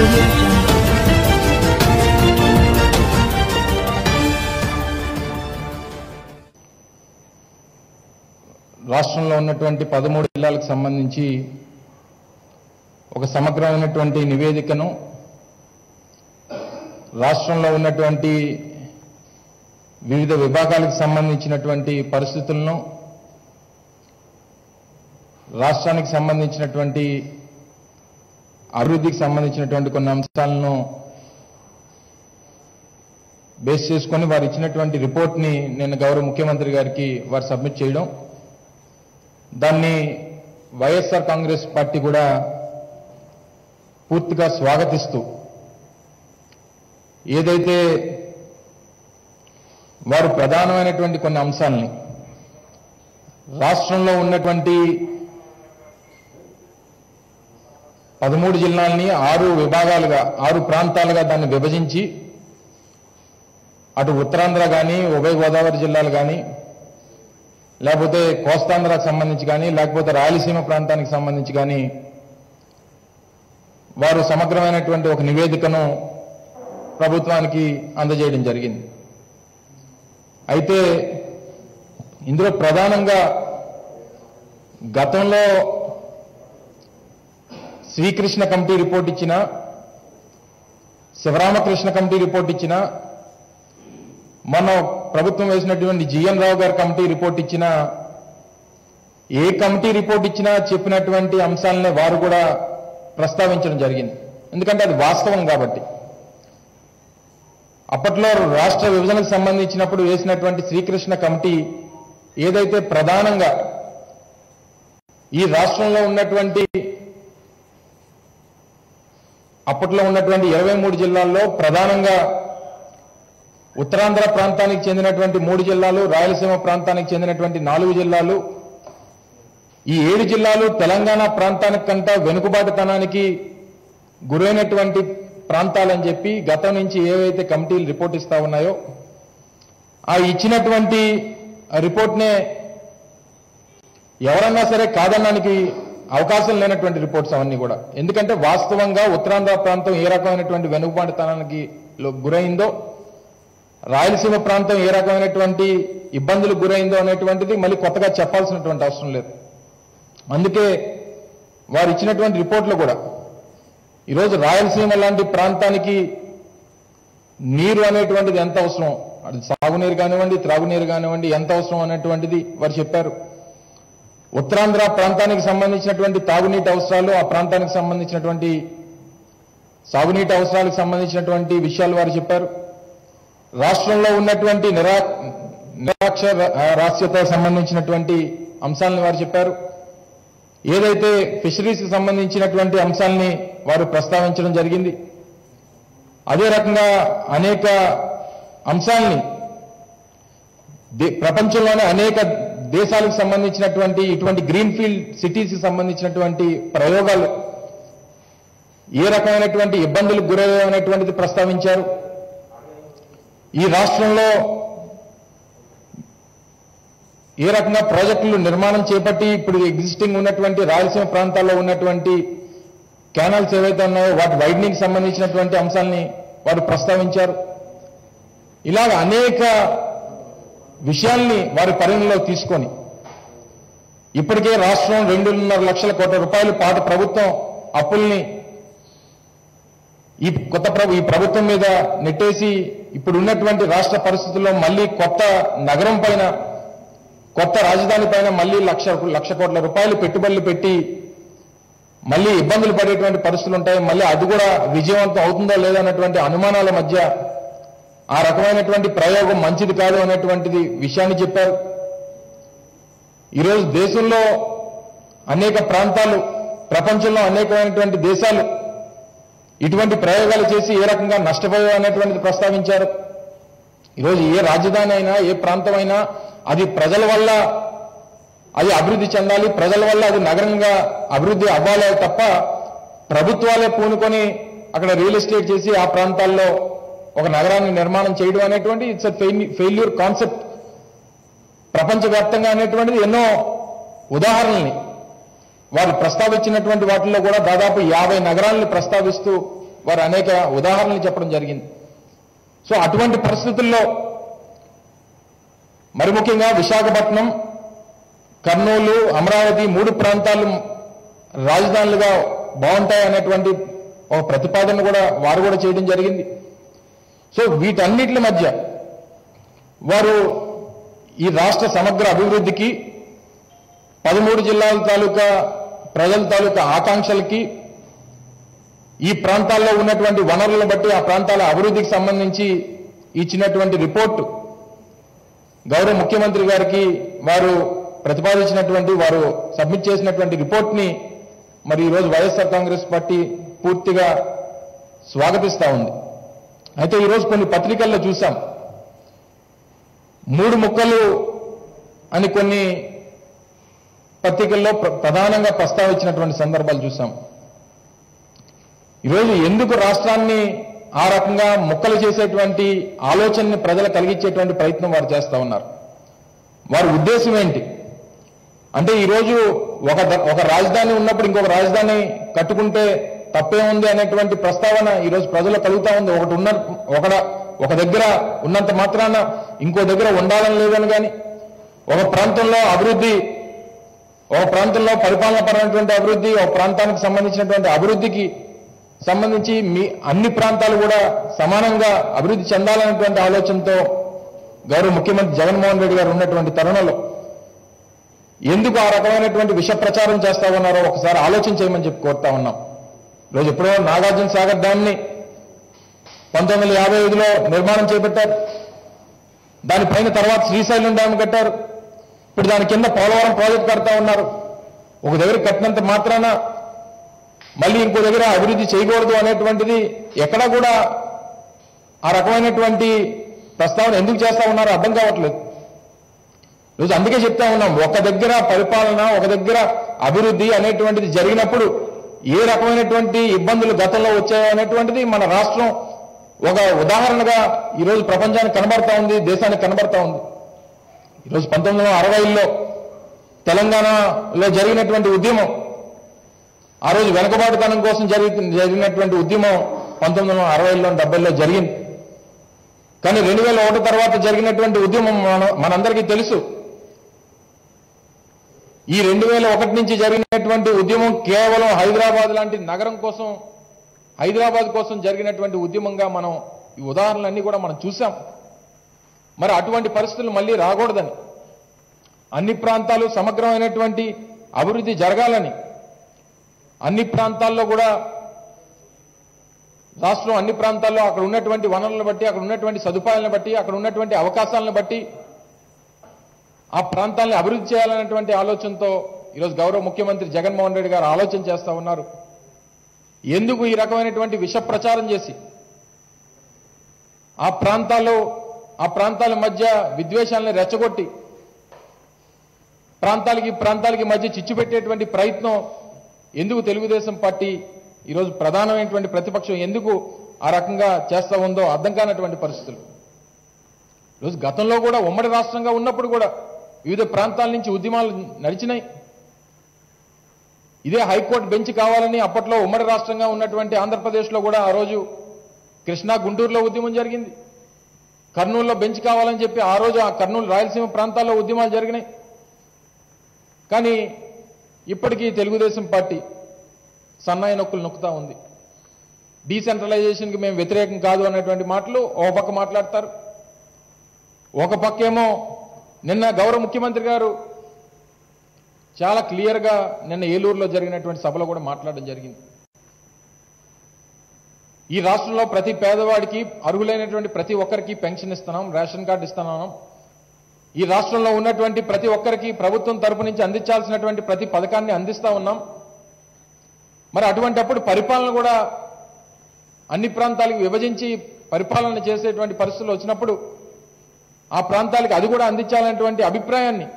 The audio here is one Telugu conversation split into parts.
audio jungle. రాష్ట్రంలో ఉన్నటువంటి పదమూడు జిల్లాలకు సంబంధించి ఒక సమగ్రమైనటువంటి నివేదికను రాష్ట్రంలో ఉన్నటువంటి వివిధ విభాగాలకు సంబంధించినటువంటి పరిస్థితులను రాష్ట్రానికి సంబంధించినటువంటి అభివృద్ధికి సంబంధించినటువంటి కొన్ని అంశాలను బేస్ చేసుకొని వారు ఇచ్చినటువంటి రిపోర్ట్ని నేను గౌరవ ముఖ్యమంత్రి గారికి వారు సబ్మిట్ చేయడం దాన్ని వైఎస్ఆర్ కాంగ్రెస్ పార్టీ కూడా పూర్తిగా స్వాగతిస్తూ ఏదైతే వారు ప్రధానమైనటువంటి కొన్ని అంశాలని రాష్ట్రంలో ఉన్నటువంటి పదమూడు జిల్లాల్ని ఆరు విభాగాలుగా ఆరు ప్రాంతాలుగా దాన్ని విభజించి అటు ఉత్తరాంధ్ర కానీ ఉభయ గోదావరి జిల్లాలు కానీ లేకపోతే కోస్తాంధ్రకు సంబంధించి కానీ లేకపోతే రాయలసీమ ప్రాంతానికి సంబంధించి కానీ వారు సమగ్రమైనటువంటి ఒక నివేదికను ప్రభుత్వానికి అందజేయడం జరిగింది అయితే ఇందులో ప్రధానంగా గతంలో శ్రీకృష్ణ కమిటీ రిపోర్ట్ ఇచ్చిన శివరామకృష్ణ కమిటీ రిపోర్ట్ ఇచ్చిన మన ప్రభుత్వం వేసినటువంటి జిఎన్ రావు గారి కమిటీ రిపోర్ట్ ఇచ్చినా ఏ కమిటీ రిపోర్ట్ ఇచ్చినా చెప్పినటువంటి అంశాలనే వారు కూడా ప్రస్తావించడం జరిగింది ఎందుకంటే అది వాస్తవం కాబట్టి అప్పట్లో రాష్ట్ర విభజనకు సంబంధించినప్పుడు వేసినటువంటి శ్రీకృష్ణ కమిటీ ఏదైతే ప్రధానంగా ఈ రాష్ట్రంలో ఉన్నటువంటి అప్పట్లో ఉన్నటువంటి ఇరవై మూడు జిల్లాల్లో ప్రధానంగా ఉత్తరాంధ్ర ప్రాంతానికి చెందినటువంటి మూడు జిల్లాలు రాయలసీమ ప్రాంతానికి చెందినటువంటి నాలుగు జిల్లాలు ఈ ఏడు జిల్లాలు తెలంగాణ ప్రాంతానికి కంట వెనుకబాటుతనానికి గురైనటువంటి ప్రాంతాలని చెప్పి గతం నుంచి ఏవైతే కమిటీలు రిపోర్ట్ ఇస్తా ఉన్నాయో ఆ ఇచ్చినటువంటి రిపోర్ట్నే ఎవరన్నా సరే కాదనడానికి అవకాశం లేనటువంటి రిపోర్ట్స్ అవన్నీ కూడా ఎందుకంటే వాస్తవంగా ఉత్తరాంధ్ర ప్రాంతం ఏ రకమైనటువంటి వెనుకబాటుతనానికి లో- గురైందో రాయలసీమ ప్రాంతం ఏ రకమైనటువంటి ఇబ్బందులకు గురైందో అనేటువంటిది మళ్ళీ కొత్తగా చెప్పాల్సినటువంటి అవసరం లేదు అందుకే వారు ఇచ్చినటువంటి రిపోర్ట్లు కూడా ఈరోజు రాయలసీమ లాంటి ప్రాంతానికి నీరు అనేటువంటిది ఎంత అవసరం అది సాగునీరు కానివ్వండి త్రాగునీరు కానివ్వండి ఎంత అవసరం అనేటువంటిది వారు చెప్పారు ఉత్తరాంధ్ర ప్రాంతానికి సంబంధించినటువంటి తాగునీటి అవసరాలు ఆ ప్రాంతానికి సంబంధించినటువంటి సాగునీటి అవసరాలకు సంబంధించినటువంటి విషయాలు వారు చెప్పారు రాష్ట్రంలో ఉన్నటువంటి నిరా నిరాక్షరాస్యత సంబంధించినటువంటి అంశాలను వారు చెప్పారు ఏదైతే ఫిషరీస్కి సంబంధించినటువంటి అంశాలని వారు ప్రస్తావించడం జరిగింది అదే రకంగా అనేక అంశాలని దే- ప్రపంచంలోనే అనేక దేశాలకు సంబంధించినటువంటి ఇటువంటి గ్రీన్ ఫీల్డ్ సిటీస్కి సంబంధించినటువంటి ప్రయోగాలు ఏ రకమైనటువంటి ఇబ్బందులకు గురయ్యాయనేటువంటిది ప్రస్తావించారు ఈ రాష్ట్రంలో ఏ రకంగా ప్రాజెక్టులు నిర్మాణం చేపట్టి ఇప్పుడు ఎగ్జిస్టింగ్ ఉన్నటువంటి రాయలసీమ ప్రాంతాల్లో ఉన్నటువంటి కెనాల్స్ ఏవైతే ఉన్నాయో వాటి వైడనింగ్ సంబంధించినటువంటి అంశాలని వారు ప్రస్తావించారు ఇలాగ అనేక విషయాల్ని వారి పరిగణలో తీసుకొని ఇప్పటికే రాష్ట్రం రెండున్నర లక్షల కోట్ల రూపాయలు పాత ప్రభుత్వం అప్పుల్ని ఈ కొత్త ప్రభు ఈ ప్రభుత్వం మీద నెట్టేసి ఇప్పుడు ఉన్నటువంటి రాష్ట్ర పరిస్థితుల్లో మళ్ళీ కొత్త నగరం పైన కొత్త రాజధాని పైన మళ్ళీ లక్ష లక్ష కోట్ల రూపాయలు పెట్టుబడులు పెట్టి మళ్ళీ ఇబ్బందులు పడేటువంటి పరిస్థితులు ఉంటాయి మళ్ళీ అది కూడా విజయవంతం అవుతుందో లేదో అన్నటువంటి అనుమానాల మధ్య ఆ రకమైనటువంటి ప్రయోగం మంచిది కాదు అనేటువంటిది విషయాన్ని చెప్పారు ఈరోజు దేశంలో అనేక ప్రాంతాలు ప్రపంచంలో అనేకమైనటువంటి దేశాలు ఇటువంటి ప్రయోగాలు చేసి ఏ రకంగా నష్టపోయావు అనేటువంటిది ప్రస్తావించారు ఈరోజు ఏ రాజధాని అయినా ఏ ప్రాంతం అయినా అది ప్రజల వల్ల అది అభివృద్ధి చెందాలి ప్రజల వల్ల అది నగరంగా అభివృద్ధి అవ్వాలి తప్ప ప్రభుత్వాలే పూనుకొని అక్కడ రియల్ ఎస్టేట్ చేసి ఆ ప్రాంతాల్లో ఒక నగరాన్ని నిర్మాణం చేయడం అనేటువంటి ఇట్స్ ఫెయిల్యూర్ కాన్సెప్ట్ ప్రపంచవ్యాప్తంగా అనేటువంటిది ఎన్నో ఉదాహరణల్ని వారు ప్రస్తావించినటువంటి వాటిల్లో కూడా దాదాపు యాభై నగరాలను ప్రస్తావిస్తూ వారు అనేక ఉదాహరణలు చెప్పడం జరిగింది సో అటువంటి పరిస్థితుల్లో మరి ముఖ్యంగా విశాఖపట్నం కర్నూలు అమరావతి మూడు ప్రాంతాలు రాజధానులుగా బాగుంటాయి అనేటువంటి ఒక ప్రతిపాదన కూడా వారు కూడా చేయడం జరిగింది సో వీటన్నిటి మధ్య వారు ఈ రాష్ట్ర సమగ్ర అభివృద్ధికి పదమూడు జిల్లాల తాలూకా ప్రజల తాలూకా ఆకాంక్షలకి ఈ ప్రాంతాల్లో ఉన్నటువంటి వనరులను బట్టి ఆ ప్రాంతాల అభివృద్ధికి సంబంధించి ఇచ్చినటువంటి రిపోర్టు గౌరవ ముఖ్యమంత్రి గారికి వారు ప్రతిపాదించినటువంటి వారు సబ్మిట్ చేసినటువంటి రిపోర్ట్ని మరి ఈరోజు వైఎస్ఆర్ కాంగ్రెస్ పార్టీ పూర్తిగా స్వాగతిస్తా ఉంది అయితే ఈరోజు కొన్ని పత్రికల్లో చూసాం మూడు ముక్కలు అని కొన్ని పత్రికల్లో ప్ర- ప్రధానంగా ప్రస్తావించినటువంటి సందర్భాలు చూసాం ఈరోజు ఎందుకు రాష్ట్రాన్ని ఆ రకంగా ముక్కలు చేసేటువంటి ఆలోచనని ప్రజలు కలిగించేటువంటి ప్రయత్నం వారు చేస్తా ఉన్నారు వారి ఉద్దేశం ఏంటి అంటే ఈరోజు ఒక ద- ఒక రాజధాని ఉన్నప్పుడు ఇంకొక రాజధాని కట్టుకుంటే తప్పే ఉంది అనేటువంటి ప్రస్తావన ఈరోజు ప్రజలు కలుగుతా ఉంది ఒకటి ఉన్న ఒక ఒక దగ్గర ఉన్నంత మాత్రాన ఇంకో దగ్గర ఉండాలని లేదని కానీ ఒక ప్రాంతంలో అభివృద్ధి ఒక ప్రాంతంలో పరిపాలన పరమైనటువంటి అభివృద్ధి ఒక ప్రాంతానికి సంబంధించినటువంటి అభివృద్ధికి సంబంధించి మీ అన్ని ప్రాంతాలు కూడా సమానంగా అభివృద్ధి చెందాలనేటువంటి ఆలోచనతో గౌరవ ముఖ్యమంత్రి జగన్మోహన్ రెడ్డి గారు ఉన్నటువంటి తరుణంలో ఎందుకు ఆ రకమైనటువంటి విష ప్రచారం చేస్తా ఉన్నారో ఒకసారి ఆలోచన చేయమని చెప్పి కోరుతా ఉన్నాం ఈరోజు ఎప్పుడో నాగార్జున సాగర్ డ్యామ్ని పంతొమ్మిది వందల యాభై ఐదులో నిర్మాణం చేపట్టారు దానిపైన తర్వాత శ్రీశైలం డ్యామ్ కట్టారు ఇప్పుడు దాని కింద పోలవరం ప్రాజెక్ట్ కడతా ఉన్నారు ఒక దగ్గర కట్టినంత మాత్రాన మళ్ళీ ఇంకో దగ్గర అభివృద్ధి చేయకూడదు అనేటువంటిది ఎక్కడా కూడా ఆ రకమైనటువంటి ప్రస్తావన ఎందుకు చేస్తా ఉన్నారో అర్థం కావట్లేదు రోజు అందుకే చెప్తా ఉన్నాం ఒక దగ్గర పరిపాలన ఒక దగ్గర అభివృద్ధి అనేటువంటిది జరిగినప్పుడు ఏ రకమైనటువంటి ఇబ్బందులు గతంలో వచ్చాయో అనేటువంటిది మన రాష్ట్రం ఒక ఉదాహరణగా ఈరోజు ప్రపంచానికి కనబడతా ఉంది దేశానికి కనబడతా ఉంది ఈరోజు పంతొమ్మిది వందల అరవైలో తెలంగాణలో జరిగినటువంటి ఉద్యమం ఆ రోజు వెనుకబాటుతనం కోసం జరిగి జరిగినటువంటి ఉద్యమం పంతొమ్మిది వందల అరవైలో డెబ్బైలో జరిగింది కానీ రెండు వేల ఒకటి తర్వాత జరిగినటువంటి ఉద్యమం మన మనందరికీ తెలుసు ఈ రెండు వేల ఒకటి నుంచి జరిగినటువంటి ఉద్యమం కేవలం హైదరాబాద్ లాంటి నగరం కోసం హైదరాబాద్ కోసం జరిగినటువంటి ఉద్యమంగా మనం ఈ ఉదాహరణలన్నీ కూడా మనం చూసాం మరి అటువంటి పరిస్థితులు మళ్ళీ రాకూడదని అన్ని ప్రాంతాలు సమగ్రమైనటువంటి అభివృద్ధి జరగాలని అన్ని ప్రాంతాల్లో కూడా రాష్ట్రం అన్ని ప్రాంతాల్లో అక్కడ ఉన్నటువంటి వనరులను బట్టి అక్కడ ఉన్నటువంటి సదుపాయాలను బట్టి అక్కడ ఉన్నటువంటి అవకాశాలను బట్టి ఆ ప్రాంతాలను అభివృద్ధి చేయాలనేటువంటి ఆలోచనతో ఈరోజు గౌరవ ముఖ్యమంత్రి జగన్మోహన్ రెడ్డి గారు ఆలోచన చేస్తా ఉన్నారు ఎందుకు ఈ రకమైనటువంటి విష ప్రచారం చేసి ఆ ప్రాంతాల్లో ఆ ప్రాంతాల మధ్య విద్వేషాలను రెచ్చగొట్టి ప్రాంతాలకి ప్రాంతాలకి మధ్య చిచ్చు పెట్టేటువంటి ప్రయత్నం ఎందుకు తెలుగుదేశం పార్టీ ఈరోజు ప్రధానమైనటువంటి ప్రతిపక్షం ఎందుకు ఆ రకంగా చేస్తా ఉందో అర్థం కానటువంటి పరిస్థితులు ఈరోజు గతంలో కూడా ఉమ్మడి రాష్ట్రంగా ఉన్నప్పుడు కూడా వివిధ ప్రాంతాల నుంచి ఉద్యమాలు నడిచినాయి ఇదే హైకోర్టు బెంచ్ కావాలని అప్పట్లో ఉమ్మడి రాష్ట్రంగా ఉన్నటువంటి ఆంధ్రప్రదేశ్లో కూడా ఆ రోజు కృష్ణా గుంటూరులో ఉద్యమం జరిగింది కర్నూలులో బెంచ్ కావాలని చెప్పి ఆ రోజు ఆ కర్నూలు రాయలసీమ ప్రాంతాల్లో ఉద్యమాలు జరిగినాయి కానీ ఇప్పటికీ తెలుగుదేశం పార్టీ సన్నాయి నొక్కులు నొక్కుతా ఉంది డీసెంట్రలైజేషన్కి మేము వ్యతిరేకం కాదు అనేటువంటి మాటలు ఒక పక్క మాట్లాడతారు ఒక పక్కేమో నిన్న గౌరవ ముఖ్యమంత్రి గారు చాలా క్లియర్గా నిన్న ఏలూరులో జరిగినటువంటి సభలో కూడా మాట్లాడడం జరిగింది ఈ రాష్ట్రంలో ప్రతి పేదవాడికి అర్హులైనటువంటి ప్రతి ఒక్కరికి పెన్షన్ ఇస్తున్నాం రేషన్ కార్డు ఇస్తున్నాం ఈ రాష్ట్రంలో ఉన్నటువంటి ప్రతి ఒక్కరికి ప్రభుత్వం తరపు నుంచి అందించాల్సినటువంటి ప్రతి పథకాన్ని అందిస్తా ఉన్నాం మరి అటువంటి అప్పుడు పరిపాలన కూడా అన్ని ప్రాంతాలకు విభజించి పరిపాలన చేసేటువంటి పరిస్థితులు వచ్చినప్పుడు ఆ ప్రాంతాలకు అది కూడా అందించాలనేటువంటి అభిప్రాయాన్ని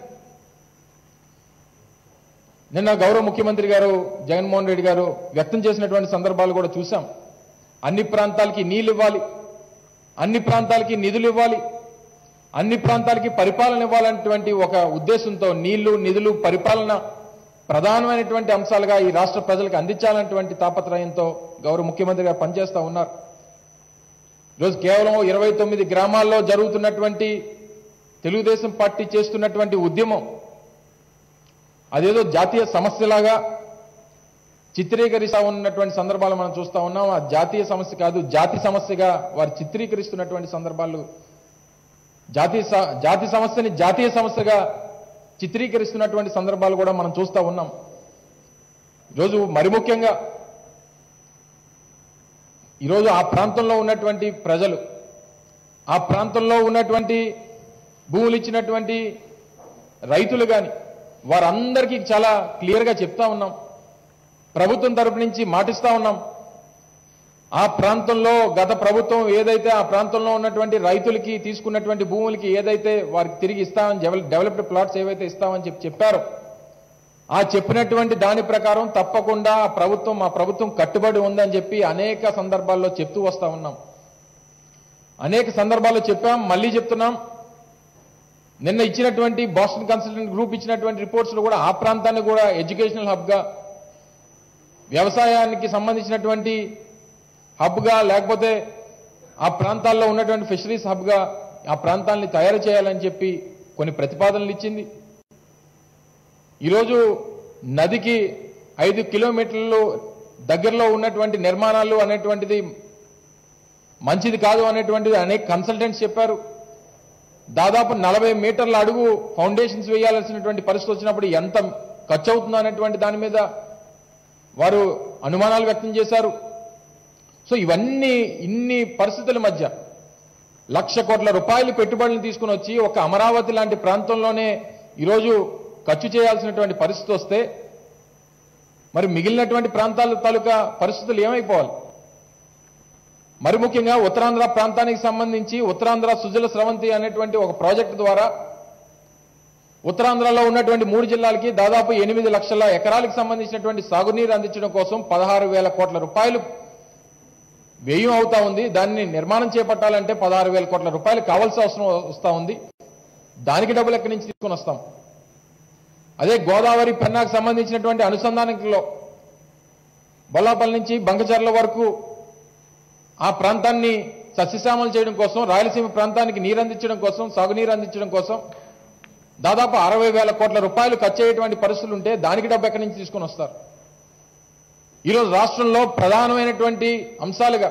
నిన్న గౌరవ ముఖ్యమంత్రి గారు జగన్మోహన్ రెడ్డి గారు వ్యక్తం చేసినటువంటి సందర్భాలు కూడా చూసాం అన్ని ప్రాంతాలకి నీళ్లు ఇవ్వాలి అన్ని ప్రాంతాలకి నిధులు ఇవ్వాలి అన్ని ప్రాంతాలకి పరిపాలన ఇవ్వాలనేటువంటి ఒక ఉద్దేశంతో నీళ్లు నిధులు పరిపాలన ప్రధానమైనటువంటి అంశాలుగా ఈ రాష్ట్ర ప్రజలకు అందించాలన్నటువంటి తాపత్రయంతో గౌరవ ముఖ్యమంత్రి గారు పనిచేస్తూ ఉన్నారు ఈరోజు కేవలం ఇరవై తొమ్మిది గ్రామాల్లో జరుగుతున్నటువంటి తెలుగుదేశం పార్టీ చేస్తున్నటువంటి ఉద్యమం అదేదో జాతీయ సమస్యలాగా చిత్రీకరిస్తా ఉన్నటువంటి సందర్భాలు మనం చూస్తా ఉన్నాం ఆ జాతీయ సమస్య కాదు జాతి సమస్యగా వారు చిత్రీకరిస్తున్నటువంటి సందర్భాలు జాతీయ స- జాతి సమస్యని జాతీయ సమస్యగా చిత్రీకరిస్తున్నటువంటి సందర్భాలు కూడా మనం చూస్తా ఉన్నాం ఈరోజు మరి ముఖ్యంగా ఈరోజు ఆ ప్రాంతంలో ఉన్నటువంటి ప్రజలు ఆ ప్రాంతంలో ఉన్నటువంటి భూములు ఇచ్చినటువంటి రైతులు కానీ వారందరికీ చాలా క్లియర్గా చెప్తా ఉన్నాం ప్రభుత్వం తరపు నుంచి మాటిస్తా ఉన్నాం ఆ ప్రాంతంలో గత ప్రభుత్వం ఏదైతే ఆ ప్రాంతంలో ఉన్నటువంటి రైతులకి తీసుకున్నటువంటి భూములకి ఏదైతే వారికి తిరిగి ఇస్తామని డెవల- డెవలప్డ్ ప్లాట్స్ ఏవైతే ఇస్తామని చెప్పి చెప్పారో ఆ చెప్పినటువంటి దాని ప్రకారం తప్పకుండా ఆ ప్రభుత్వం మా ప్రభుత్వం కట్టుబడి ఉందని చెప్పి అనేక సందర్భాల్లో చెప్తూ వస్తా ఉన్నాం అనేక సందర్భాల్లో చెప్పాం మళ్ళీ చెప్తున్నాం నిన్న ఇచ్చినటువంటి బాస్టన్ కన్సల్టెంట్ గ్రూప్ ఇచ్చినటువంటి రిపోర్ట్స్ లో కూడా ఆ ప్రాంతాన్ని కూడా ఎడ్యుకేషనల్ హబ్ గా వ్యవసాయానికి సంబంధించినటువంటి హబ్ గా లేకపోతే ఆ ప్రాంతాల్లో ఉన్నటువంటి ఫిషరీస్ హబ్ గా ఆ ప్రాంతాన్ని తయారు చేయాలని చెప్పి కొన్ని ప్రతిపాదనలు ఇచ్చింది ఈరోజు నదికి ఐదు కిలోమీటర్లు దగ్గరలో ఉన్నటువంటి నిర్మాణాలు అనేటువంటిది మంచిది కాదు అనేటువంటిది అనేక కన్సల్టెంట్స్ చెప్పారు దాదాపు నలభై మీటర్ల అడుగు ఫౌండేషన్స్ వేయాల్సినటువంటి పరిస్థితి వచ్చినప్పుడు ఎంత ఖర్చు అవుతుందో అనేటువంటి దాని మీద వారు అనుమానాలు వ్యక్తం చేశారు సో ఇవన్నీ ఇన్ని పరిస్థితుల మధ్య లక్ష కోట్ల రూపాయలు పెట్టుబడులు తీసుకుని వచ్చి ఒక అమరావతి లాంటి ప్రాంతంలోనే ఈరోజు ఖర్చు చేయాల్సినటువంటి పరిస్థితి వస్తే మరి మిగిలినటువంటి ప్రాంతాల తాలూకా పరిస్థితులు ఏమైపోవాలి మరి ముఖ్యంగా ఉత్తరాంధ్ర ప్రాంతానికి సంబంధించి ఉత్తరాంధ్ర సుజల స్రవంతి అనేటువంటి ఒక ప్రాజెక్టు ద్వారా ఉత్తరాంధ్రలో ఉన్నటువంటి మూడు జిల్లాలకి దాదాపు ఎనిమిది లక్షల ఎకరాలకు సంబంధించినటువంటి సాగునీరు అందించడం కోసం పదహారు వేల కోట్ల రూపాయలు వ్యయం అవుతా ఉంది దాన్ని నిర్మాణం చేపట్టాలంటే పదహారు వేల కోట్ల రూపాయలు కావాల్సిన అవసరం వస్తా ఉంది దానికి డబ్బులు ఎక్కడి నుంచి తీసుకొని వస్తాం అదే గోదావరి పెన్నాకు సంబంధించినటువంటి అనుసంధానంలో బొల్లాపల్లి నుంచి బంకచర్ల వరకు ఆ ప్రాంతాన్ని సస్యశ్యామలు చేయడం కోసం రాయలసీమ ప్రాంతానికి నీరు అందించడం కోసం సాగునీరు అందించడం కోసం దాదాపు అరవై వేల కోట్ల రూపాయలు ఖర్చు అయ్యేటువంటి పరిస్థితులు ఉంటే దానికి డబ్బు ఎక్కడి నుంచి తీసుకొని వస్తారు ఈరోజు రాష్ట్రంలో ప్రధానమైనటువంటి అంశాలుగా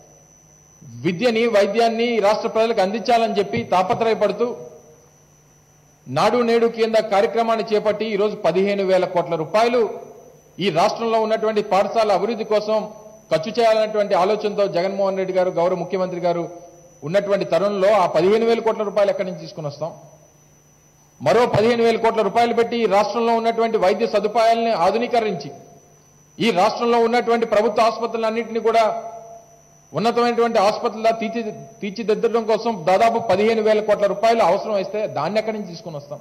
విద్యని వైద్యాన్ని ఈ రాష్ట్ర ప్రజలకు అందించాలని చెప్పి తాపత్రయపడుతూ నాడు నేడు కింద కార్యక్రమాన్ని చేపట్టి ఈరోజు పదిహేను వేల కోట్ల రూపాయలు ఈ రాష్ట్రంలో ఉన్నటువంటి పాఠశాల అభివృద్ధి కోసం ఖర్చు చేయాలన్నటువంటి ఆలోచనతో జగన్మోహన్ రెడ్డి గారు గౌరవ ముఖ్యమంత్రి గారు ఉన్నటువంటి తరుణంలో ఆ పదిహేను వేల కోట్ల రూపాయలు ఎక్కడి నుంచి తీసుకుని వస్తాం మరో పదిహేను వేల కోట్ల రూపాయలు పెట్టి ఈ రాష్ట్రంలో ఉన్నటువంటి వైద్య సదుపాయాలని ఆధునీకరించి ఈ రాష్ట్రంలో ఉన్నటువంటి ప్రభుత్వ ఆసుపత్రులన్నింటినీ కూడా ఉన్నతమైనటువంటి ఆసుపత్రుల తీర్చి తీర్చిదిద్దడం కోసం దాదాపు పదిహేను వేల కోట్ల రూపాయలు అవసరం వస్తే దాన్ని ఎక్కడి నుంచి తీసుకొని వస్తాం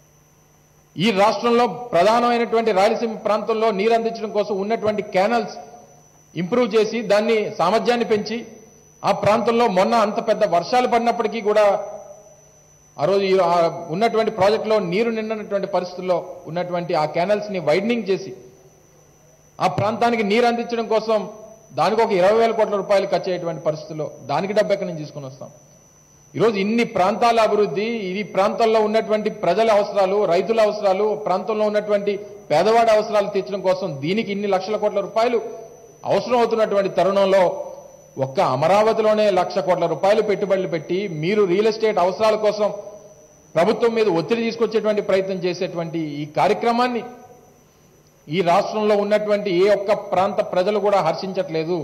ఈ రాష్ట్రంలో ప్రధానమైనటువంటి రాయలసీమ ప్రాంతంలో నీరు అందించడం కోసం ఉన్నటువంటి కెనాల్స్ ఇంప్రూవ్ చేసి దాన్ని సామర్థ్యాన్ని పెంచి ఆ ప్రాంతంలో మొన్న అంత పెద్ద వర్షాలు పడినప్పటికీ కూడా ఆ రోజు ఈ- ఆ ఉన్నటువంటి ప్రాజెక్టులో నీరు నిండినటువంటి పరిస్థితుల్లో ఉన్నటువంటి ఆ కెనాల్స్ ని వైడనింగ్ చేసి ఆ ప్రాంతానికి నీరు అందించడం కోసం దానికి ఒక ఇరవై వేల కోట్ల రూపాయలు ఖర్చు అయ్యేటువంటి పరిస్థితుల్లో దానికి డబ్బు ఎక్కడి నుంచి తీసుకొని వస్తాం ఈరోజు ఇన్ని ప్రాంతాల అభివృద్ధి ఈ ప్రాంతాల్లో ఉన్నటువంటి ప్రజల అవసరాలు రైతుల అవసరాలు ప్రాంతంలో ఉన్నటువంటి పేదవాడి అవసరాలు తీర్చడం కోసం దీనికి ఇన్ని లక్షల కోట్ల రూపాయలు అవసరం అవుతున్నటువంటి తరుణంలో ఒక్క అమరావతిలోనే లక్ష కోట్ల రూపాయలు పెట్టుబడులు పెట్టి మీరు రియల్ ఎస్టేట్ అవసరాల కోసం ప్రభుత్వం మీద ఒత్తిడి తీసుకొచ్చేటువంటి ప్రయత్నం చేసేటువంటి ఈ కార్యక్రమాన్ని ఈ రాష్ట్రంలో ఉన్నటువంటి ఏ ఒక్క ప్రాంత ప్రజలు కూడా హర్షించట్లేదు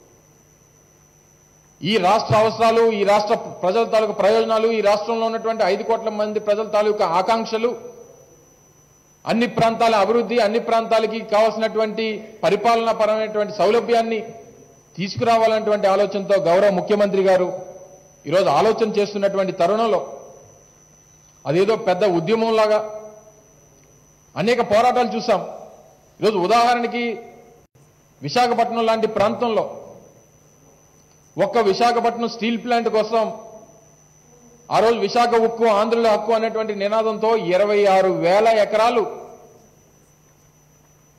ఈ రాష్ట్ర అవసరాలు ఈ రాష్ట్ర ప్రజల తాలూకు ప్రయోజనాలు ఈ రాష్ట్రంలో ఉన్నటువంటి ఐదు కోట్ల మంది ప్రజల తాలూకు ఆకాంక్షలు అన్ని ప్రాంతాల అభివృద్ధి అన్ని ప్రాంతాలకి కావాల్సినటువంటి పరిపాలనా పరమైనటువంటి సౌలభ్యాన్ని తీసుకురావాలన్నటువంటి ఆలోచనతో గౌరవ ముఖ్యమంత్రి గారు ఈరోజు ఆలోచన చేస్తున్నటువంటి తరుణంలో అదేదో పెద్ద ఉద్యమంలాగా అనేక పోరాటాలు చూసాం ఈరోజు ఉదాహరణకి విశాఖపట్నం లాంటి ప్రాంతంలో ఒక్క విశాఖపట్నం స్టీల్ ప్లాంట్ కోసం ఆ రోజు విశాఖ ఉక్కు ఆంధ్రుల హక్కు అనేటువంటి నినాదంతో ఇరవై ఆరు వేల ఎకరాలు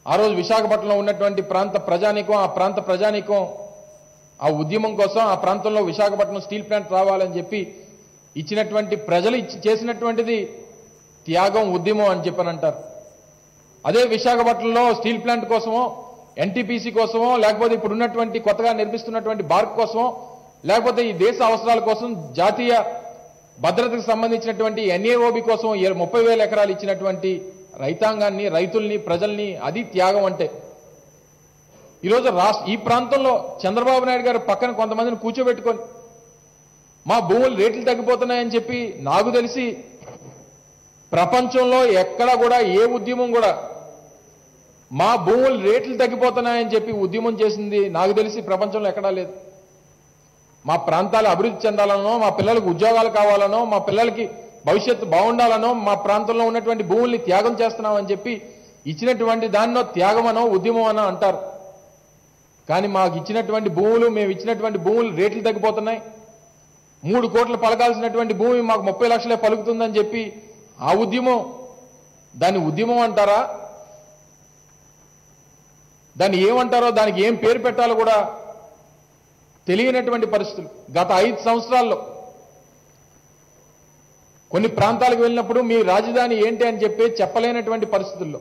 ఆ రోజు విశాఖపట్నంలో ఉన్నటువంటి ప్రాంత ప్రజానీకం ఆ ప్రాంత ప్రజానీకం ఆ ఉద్యమం కోసం ఆ ప్రాంతంలో విశాఖపట్నం స్టీల్ ప్లాంట్ రావాలని చెప్పి ఇచ్చినటువంటి ప్రజలు ఇచ్చి చేసినటువంటిది త్యాగం ఉద్యమం అని చెప్పని అంటారు అదే విశాఖపట్నంలో స్టీల్ ప్లాంట్ కోసమో ఎన్టీపీసీ కోసమో లేకపోతే ఇప్పుడు ఉన్నటువంటి కొత్తగా నిర్మిస్తున్నటువంటి బార్క్ కోసమో లేకపోతే ఈ దేశ అవసరాల కోసం జాతీయ భద్రతకు సంబంధించినటువంటి ఎన్ఏఓబి కోసం ఏ- ముప్పై వేల ఎకరాలు ఇచ్చినటువంటి రైతాంగాన్ని రైతుల్ని ప్రజల్ని అది త్యాగం అంటే ఈరోజు రాష్ట్ర ఈ ప్రాంతంలో చంద్రబాబు నాయుడు గారు పక్కన కొంతమందిని కూర్చోబెట్టుకొని మా భూములు రేట్లు తగ్గిపోతున్నాయని చెప్పి నాకు తెలిసి ప్రపంచంలో ఎక్కడ కూడా ఏ ఉద్యమం కూడా మా భూములు రేట్లు తగ్గిపోతున్నాయని చెప్పి ఉద్యమం చేసింది నాకు తెలిసి ప్రపంచంలో ఎక్కడా లేదు మా ప్రాంతాలు అభివృద్ధి చెందాలనో మా పిల్లలకు ఉద్యోగాలు కావాలనో మా పిల్లలకి భవిష్యత్తు బాగుండాలనో మా ప్రాంతంలో ఉన్నటువంటి భూముల్ని త్యాగం చేస్తున్నామని చెప్పి ఇచ్చినటువంటి దాన్నో త్యాగమనో ఉద్యమం అనో అంటారు కానీ మాకు ఇచ్చినటువంటి భూములు మేము ఇచ్చినటువంటి భూములు రేట్లు తగ్గిపోతున్నాయి మూడు కోట్లు పలకాల్సినటువంటి భూమి మాకు ముప్పై లక్షలే పలుకుతుందని చెప్పి ఆ ఉద్యమం దాన్ని ఉద్యమం అంటారా దాన్ని ఏమంటారో దానికి ఏం పేరు పెట్టాలో కూడా తెలియనటువంటి పరిస్థితులు గత ఐదు సంవత్సరాల్లో కొన్ని ప్రాంతాలకు వెళ్ళినప్పుడు మీ రాజధాని ఏంటి అని చెప్పి చెప్పలేనటువంటి పరిస్థితుల్లో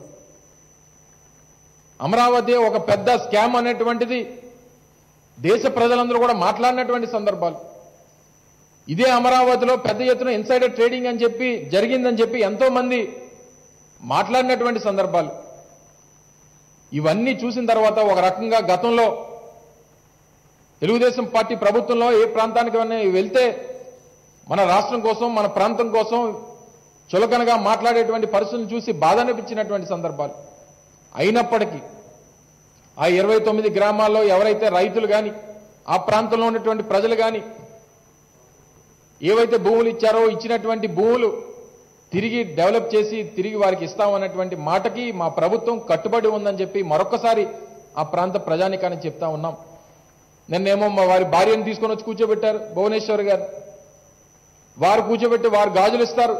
అమరావతి ఒక పెద్ద స్కామ్ అనేటువంటిది దేశ ప్రజలందరూ కూడా మాట్లాడినటువంటి సందర్భాలు ఇదే అమరావతిలో పెద్ద ఎత్తున ఇన్సైడర్ ట్రేడింగ్ అని చెప్పి జరిగిందని చెప్పి ఎంతో మంది మాట్లాడినటువంటి సందర్భాలు ఇవన్నీ చూసిన తర్వాత ఒక రకంగా గతంలో తెలుగుదేశం పార్టీ ప్రభుత్వంలో ఏ ప్రాంతానికి వెళ్తే మన రాష్ట్రం కోసం మన ప్రాంతం కోసం చులకనగా మాట్లాడేటువంటి పరిస్థితులను చూసి బాధ అనిపించినటువంటి సందర్భాలు అయినప్పటికీ ఆ ఇరవై తొమ్మిది గ్రామాల్లో ఎవరైతే రైతులు కానీ ఆ ప్రాంతంలో ఉన్నటువంటి ప్రజలు కానీ ఏవైతే భూములు ఇచ్చారో ఇచ్చినటువంటి భూములు తిరిగి డెవలప్ చేసి తిరిగి వారికి ఇస్తామన్నటువంటి మాటకి మా ప్రభుత్వం కట్టుబడి ఉందని చెప్పి మరొకసారి ఆ ప్రాంత ప్రజానికాన్ని చెప్తా ఉన్నాం నిన్నేమో మా వారి భార్యను తీసుకొని వచ్చి కూర్చోబెట్టారు భువనేశ్వర్ గారు వారు కూర్చోబెట్టి వారు గాజులు ఇస్తారు